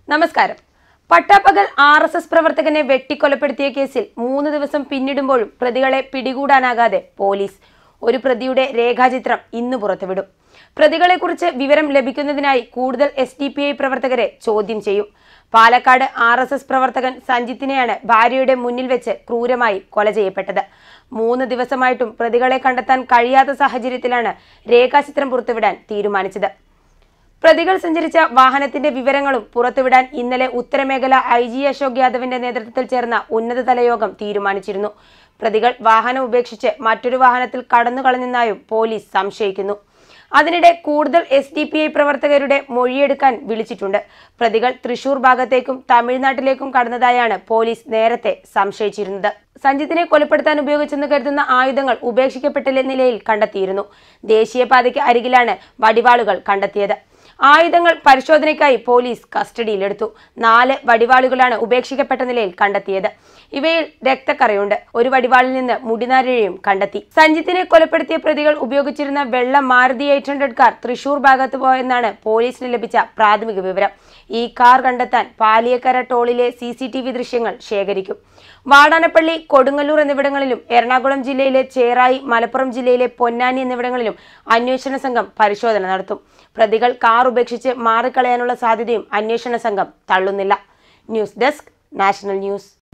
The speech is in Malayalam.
നമസ്കാരം പട്ടാപ്പകൽ ആർ എസ് എസ് പ്രവർത്തകനെ വെട്ടിക്കൊലപ്പെടുത്തിയ കേസിൽ മൂന്ന് ദിവസം പിന്നിടുമ്പോഴും പ്രതികളെ പിടികൂടാനാകാതെ പോലീസ് ഒരു പ്രതിയുടെ രേഖാചിത്രം ഇന്ന് പുറത്തുവിടും പ്രതികളെക്കുറിച്ച് വിവരം ലഭിക്കുന്നതിനായി കൂടുതൽ എസ് ഡി പി ഐ പ്രവർത്തകരെ ചോദ്യം ചെയ്യും പാലക്കാട് ആർ എസ് എസ് പ്രവർത്തകൻ സഞ്ജിത്തിനെയാണ് ഭാര്യയുടെ മുന്നിൽ വെച്ച് ക്രൂരമായി കൊല ചെയ്യപ്പെട്ടത് മൂന്ന് ദിവസമായിട്ടും പ്രതികളെ കണ്ടെത്താൻ കഴിയാത്ത സാഹചര്യത്തിലാണ് രേഖാചിത്രം പുറത്തുവിടാൻ തീരുമാനിച്ചത് പ്രതികൾ സഞ്ചരിച്ച വാഹനത്തിന്റെ വിവരങ്ങളും പുറത്തുവിടാൻ ഇന്നലെ ഉത്തരമേഖല ഐ ജി അശോക് യാദവിന്റെ നേതൃത്വത്തിൽ ചേർന്ന ഉന്നതതല യോഗം തീരുമാനിച്ചിരുന്നു പ്രതികൾ വാഹനം ഉപേക്ഷിച്ച് മറ്റൊരു വാഹനത്തിൽ കടന്നു കളഞ്ഞെന്നായും പോലീസ് സംശയിക്കുന്നു അതിനിടെ കൂടുതൽ എസ് ഡി പി ഐ പ്രവർത്തകരുടെ മൊഴിയെടുക്കാൻ വിളിച്ചിട്ടുണ്ട് പ്രതികൾ തൃശൂർ ഭാഗത്തേക്കും തമിഴ്നാട്ടിലേക്കും കടന്നതായാണ് പോലീസ് നേരത്തെ സംശയിച്ചിരുന്നത് സഞ്ജിത്തിനെ കൊലപ്പെടുത്താൻ ഉപയോഗിച്ചെന്ന് കരുതുന്ന ആയുധങ്ങൾ ഉപേക്ഷിക്കപ്പെട്ടില്ല നിലയിൽ കണ്ടെത്തിയിരുന്നു ദേശീയപാതയ്ക്ക് അരികിലാണ് വടിവാളുകൾ കണ്ടെത്തിയത് ആയുധങ്ങൾ പരിശോധനയ്ക്കായി പോലീസ് കസ്റ്റഡിയിലെടുത്തു നാല് വടിവാളുകളാണ് ഉപേക്ഷിക്കപ്പെട്ട നിലയിൽ കണ്ടെത്തിയത് ഇവയിൽ രക്തക്കറയുണ്ട് ഒരു വടിവാളിൽ നിന്ന് മുടിനാരിഴയും കണ്ടെത്തി സഞ്ജിത്തിനെ കൊലപ്പെടുത്തിയ പ്രതികൾ ഉപയോഗിച്ചിരുന്ന വെള്ള Maruti eight hundred car Thrissur ഭാഗത്ത് പോയെന്നാണ് പോലീസിന് ലഭിച്ച പ്രാഥമിക വിവരം ഈ കാർ കണ്ടെത്താൻ പാലിയക്കര ടോളിലെ സി സി ടി വി ദൃശ്യങ്ങൾ ശേഖരിക്കും വാടാനപ്പള്ളി കൊടുങ്ങല്ലൂർ എന്നിവിടങ്ങളിലും എറണാകുളം ജില്ലയിലെ ചേറായി മലപ്പുറം ജില്ലയിലെ പൊന്നാനി എന്നിവിടങ്ങളിലും അന്വേഷണ സംഘം പരിശോധന നടത്തും പ്രതികൾ കാർ ഉപേക്ഷിച്ച് മാറിക്കളയാനുള്ള സാധ്യതയും അന്വേഷണ സംഘം തള്ളുന്നില്ല ന്യൂസ് ഡെസ്ക് നാഷണൽ ന്യൂസ്